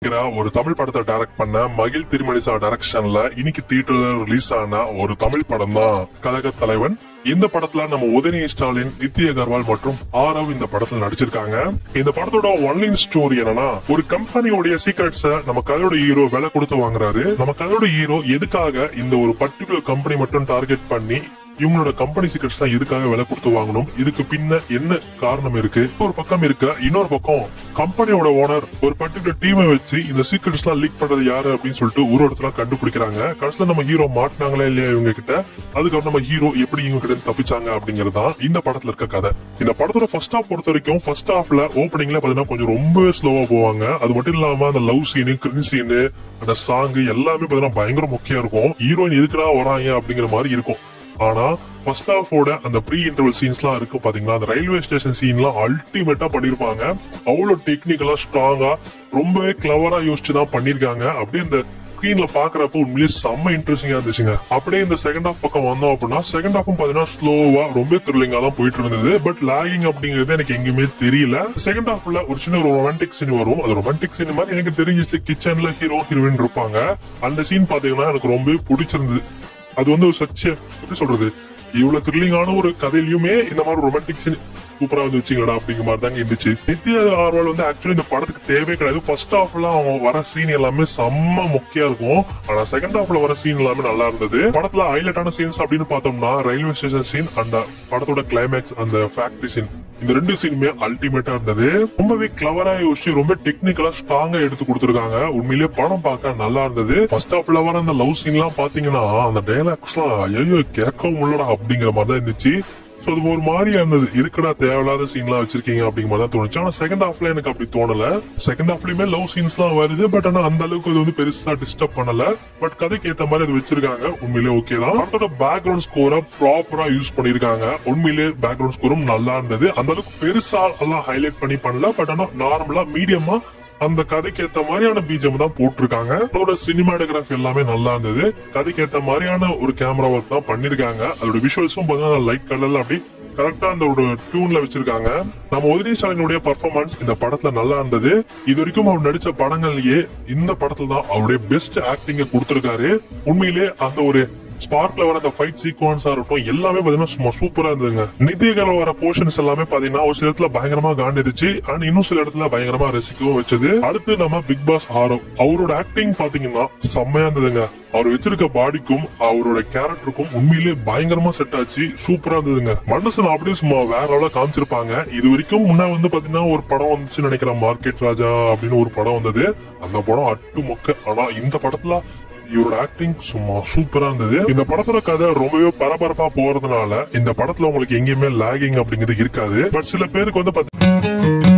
இருக்கிற ஒரு தமிழ் படத்தை டைரக்ட் பண்ண மகிழ் திருமணிசா டைரக்ஷன்ல இன்னைக்கு தியேட்டர்ல ரிலீஸ் ஆன ஒரு தமிழ் படம் தான் கழக தலைவன் இந்த படத்துல நம்ம உதயநிதி ஸ்டாலின் நித்ய அகர்வால் மற்றும் ஆரவ் இந்த படத்துல நடிச்சிருக்காங்க இந்த படத்தோட ஒன்லைன் ஸ்டோரி என்னன்னா ஒரு கம்பெனியோடைய சீக்ரெட்ஸ நம்ம கதையோட ஹீரோ விலை கொடுத்து வாங்குறாரு நம்ம கதையோட ஹீரோ எதுக்காக இந்த ஒரு பர்டிகுலர் கம்பெனி மட்டும் டார்கெட் பண்ணி இவங்களோட கம்பெனி சீக்ரெட்ஸ் தான் எதுக்காக விலை கொடுத்து வாங்கணும் இதுக்கு பின்ன என்ன காரணம் இருக்கு ஒரு பக்கம் இருக்க இன்னொரு பக்கம் கம்பெனியோட ஓனர் ஒரு பர்டிகுலர் டீமை வச்சு இந்த சீக்ரெட்ஸ் எல்லாம் லீக் பண்றது யாரு அப்படின்னு சொல்லிட்டு ஒரு இடத்துல கண்டுபிடிக்கிறாங்க கடைசியில நம்ம ஹீரோ மாட்டினாங்களா இல்லையா இவங்க கிட்ட அதுக்கப்புறம் நம்ம ஹீரோ எப்படி இவங்க கிட்ட இருந்து தப்பிச்சாங்க அப்படிங்கிறது தான் இந்த படத்துல இருக்க கதை இந்த படத்தோட ஃபர்ஸ்ட் ஹாஃப் பொறுத்த வரைக்கும் ஃபர்ஸ்ட் ஹாஃப்ல ஓப்பனிங்ல பாத்தீங்கன்னா கொஞ்சம் ரொம்ப ஸ்லோவா போவாங்க அது மட்டும் இல்லாம அந்த லவ் சீனு கிரின் சீனு அந்த சாங் எல்லாமே பாத்தீங்கன்னா பயங்கர முக்கியம் இருக்கும் ஹீரோயின் எதுக்குடா வராங்க அப்படிங்கிற மாதிரி இருக்கும் ஆனா ஃபர்ஸ்ட் ஹாஃபோட அந்த ப்ரீ இன்டர்வல் சீன்ஸ்லாம் இருக்கு பாத்தீங்களா அந்த ரயில்வே ஸ்டேஷன் சீன்லாம் அல்டிமேட்டா பண்ணிருப்பாங்க அவ்வளவு டெக்னிக்கலா ஸ்ட்ராங்கா ரொம்பவே கிளவரா யோசிச்சு தான் பண்ணிருக்காங்க அப்படியே இந்த ஸ்கிரீன்ல பாக்குறப்ப உண்மையிலேயே செம்ம இன்ட்ரெஸ்டிங்கா இருந்துச்சுங்க அப்படியே இந்த செகண்ட் ஹாஃப் பக்கம் வந்தோம் அப்படின்னா செகண்ட் ஹாஃபும் பாத்தீங்கன்னா ஸ்லோவா ரொம்ப த்ரில்லிங்கா தான் போயிட்டு இருந்தது பட் லாகிங் அப்படிங்கிறது எனக்கு எங்கேயுமே தெரியல செகண்ட் ஹாஃப்ல ஒரு சின்ன ஒரு ரொமான்டிக் சீன் வரும் அது ரொமான்டிக் சீன் மாதிரி எனக்கு தெரிஞ்சிச்சு கிச்சன்ல ஹீரோ ஹீரோயின் இருப்பாங்க அந்த சீன் பாத்தீங்கன்னா எனக்கு ரொம்ப பிடிச்சிருந்தது அது வந்து ஒரு சச்ச எப்படி சொல்றது இவ்வளவு த்ரில்லிங்கான ஒரு கதையிலுமே இந்த மாதிரி ரொமான்டிக் சீன் சூப்பரா வந்து வச்சுங்களா அப்படிங்கிற மாதிரி தாங்க இருந்துச்சு நித்யா ஆர்வால் வந்து ஆக்சுவலி இந்த படத்துக்கு தேவையே கிடையாது ஃபர்ஸ்ட் ஹாஃப்ல அவங்க வர சீன் எல்லாமே செம்ம முக்கியம் இருக்கும் ஆனா செகண்ட் ஹாஃப்ல வர சீன் எல்லாமே நல்லா இருந்தது படத்துல ஹைலைட்டான சீன்ஸ் அப்படின்னு பார்த்தோம்னா ரயில்வே ஸ்டேஷன் சீன் அந்த படத்தோட கிளைமேக்ஸ் அந்த ஃபேக்டரி சீன் இந்த ரெண்டு சீனுமே அல்டிமேட்டா இருந்தது ரொம்பவே கிளவரா யோசிச்சு ரொம்ப டெக்னிக்கலா ஸ்ட்ராங்கா எடுத்து கொடுத்துருக்காங்க உண்மையிலேயே படம் பார்க்க நல்லா இருந்தது ஃபர்ஸ்ட் ஹாஃப்ல வர அந்த லவ் சீன் எல்லாம் பாத்தீங்கன்னா அந்த டைலாக்ஸ் எல்லாம் ஐயோ கேட்கவும் உள்ளடா அப்படிங்கிற மாதிரி தான் இருந்துச்சு சோ அது ஒரு மாதிரியா இருந்தது எதுக்குடா தேவையில்லாத சீன்லாம் வச்சிருக்கீங்க அப்படிங்கிற மாதிரி தான் தோணுச்சு ஆனா செகண்ட் ஹாஃப்ல எனக்கு அப்படி தோணல செகண்ட் ஹாஃப்லயுமே லவ் சீன்ஸ் எல்லாம் வருது பட் ஆனா அந்த அளவுக்கு இது வந்து பெருசா டிஸ்டர்ப் பண்ணல பட் கதைக்கு ஏத்த மாதிரி அது வச்சிருக்காங்க உண்மையிலே ஓகே தான் படத்தோட பேக்ரவுண்ட் ஸ்கோரை ப்ராப்பரா யூஸ் பண்ணிருக்காங்க உண்மையிலே பேக்ரவுண்ட் ஸ்கோரும் நல்லா இருந்தது அந்த அளவுக்கு பெருசா எல்லாம் ஹைலைட் பண்ணி பண்ணல பட் ஆனா நார்மலா மீடியமா அந்த கதைக்கு ஏத்த மாதிரியான பீஜம் தான் போட்டிருக்காங்க அதோட சினிமாட்டோகிராஃபி எல்லாமே நல்லா இருந்தது கதைக்கு ஏத்த மாதிரியான ஒரு கேமரா ஒர்க் தான் பண்ணிருக்காங்க அதோட விஷுவல்ஸும் பாத்தீங்கன்னா லைட் கலர்ல அப்படி கரெக்டா அந்த ஒரு டியூன்ல வச்சிருக்காங்க நம்ம உதய ஸ்டாலினுடைய பர்ஃபார்மன்ஸ் இந்த படத்துல நல்லா இருந்தது இது வரைக்கும் அவர் நடிச்ச படங்கள்லயே இந்த படத்துல தான் அவருடைய பெஸ்ட் ஆக்டிங்க கொடுத்திருக்காரு உண்மையிலே அந்த ஒரு ஸ்பார்க்ல வர அந்த ஃபைட் சீக்வன்ஸா இருக்கட்டும் எல்லாமே பாத்தீங்கன்னா சும்மா சூப்பரா இருந்ததுங்க நிதிகள் வர போர்ஷன்ஸ் எல்லாமே பாத்தீங்கன்னா ஒரு சில இடத்துல பயங்கரமா காண்டிருச்சு அண்ட் இன்னும் சில இடத்துல பயங்கரமா ரசிக்கவும் வச்சது அடுத்து நம்ம பிக் பாஸ் ஆரோ அவரோட ஆக்டிங் பாத்தீங்கன்னா செம்மையா இருந்ததுங்க அவர் வச்சிருக்க பாடிக்கும் அவரோட கேரக்டருக்கும் உண்மையிலே பயங்கரமா செட் ஆச்சு சூப்பரா இருந்ததுங்க மனுஷன் அப்படியே சும்மா வேற லெவலா காமிச்சிருப்பாங்க இது வரைக்கும் முன்ன வந்து பாத்தீங்கன்னா ஒரு படம் வந்துச்சு நினைக்கிறேன் மார்க்கெட் ராஜா அப்படின்னு ஒரு படம் வந்தது அந்த படம் அட்டு மொக்க ஆனா இந்த படத்துல இவரோட ஆக்டிங் சும்மா சூப்பரா இருந்தது இந்த படத்தோட கதை ரொம்பவே பரபரப்பா போறதுனால இந்த படத்துல உங்களுக்கு எங்கேயுமே லாகிங் அப்படிங்கிறது இருக்காது பட் சில பேருக்கு வந்து பாத்தீங்கன்னா